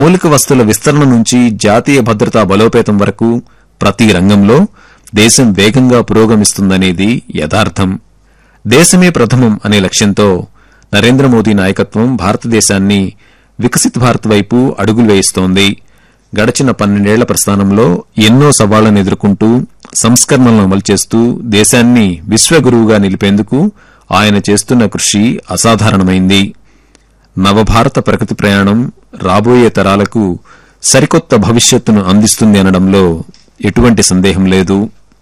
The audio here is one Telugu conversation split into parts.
మౌలిక వస్తువుల విస్తరణ నుంచి జాతీయ భద్రతా బలోపేతం వరకు ప్రతి రంగంలో దేశం వేగంగా పురోగమిస్తుందనేది యథార్థం దేశమే ప్రథమం అనే లక్ష్యంతో నరేంద్ర మోదీ నాయకత్వం భారతదేశాన్ని వికసిత్ భారత్ వైపు అడుగులు వేయిస్తోంది గడచిన పన్నెండేళ్ల ప్రస్థానంలో ఎన్నో సవాళ్లను ఎదుర్కొంటూ సంస్కరణలను అమలు చేస్తూ దేశాన్ని విశ్వగురువుగా నిలిపేందుకు ఆయన చేస్తున్న కృషి అసాధారణమైంది నవభారత ప్రగతి ప్రయాణం రాబోయే తరాలకు సరికొత్త భవిష్యత్తును అందిస్తుంది అనడంలో ఎటువంటి సందేహం లేదు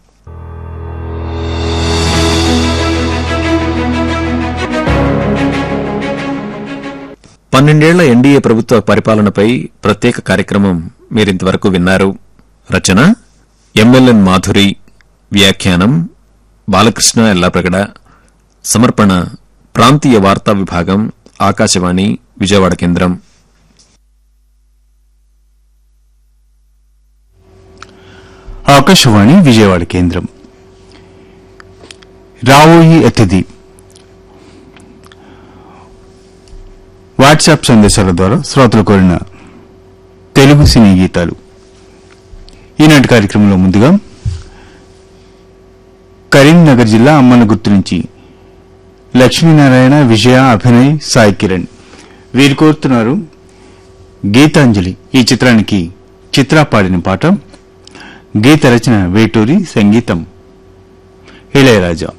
పన్నెండేళ్ల ఎన్డీఏ ప్రభుత్వ పరిపాలనపై ప్రత్యేక కార్యక్రమం మీరింతవరకు విన్నారు రచన ఎంఎల్ఎన్ మాధురి వ్యాఖ్యానం బాలకృష్ణ ఎల్లాప్రగడ సమర్పణ ప్రాంతీయ వార్తా విభాగం ఆకాశవాణి విజయవాడ కేంద్రం ఆకాశవాణి విజయవాడ కేంద్రం రావోయి అతిథి వాట్సాప్ సందేశాల ద్వారా శ్రోతలు కోరిన తెలుగు సినీ గీతాలు ఈనాటి కార్యక్రమంలో ముందుగా కరీంనగర్ జిల్లా అమ్మన్న గుర్తు నుంచి లక్ష్మీనారాయణ విజయ అభినయ్ సాయి కిరణ్ వీరు కోరుతున్నారు గీతాంజలి ఈ చిత్రానికి చిత్రా పాడిన పాట గీత రచన వేటూరి సంగీతం ఇళయరాజా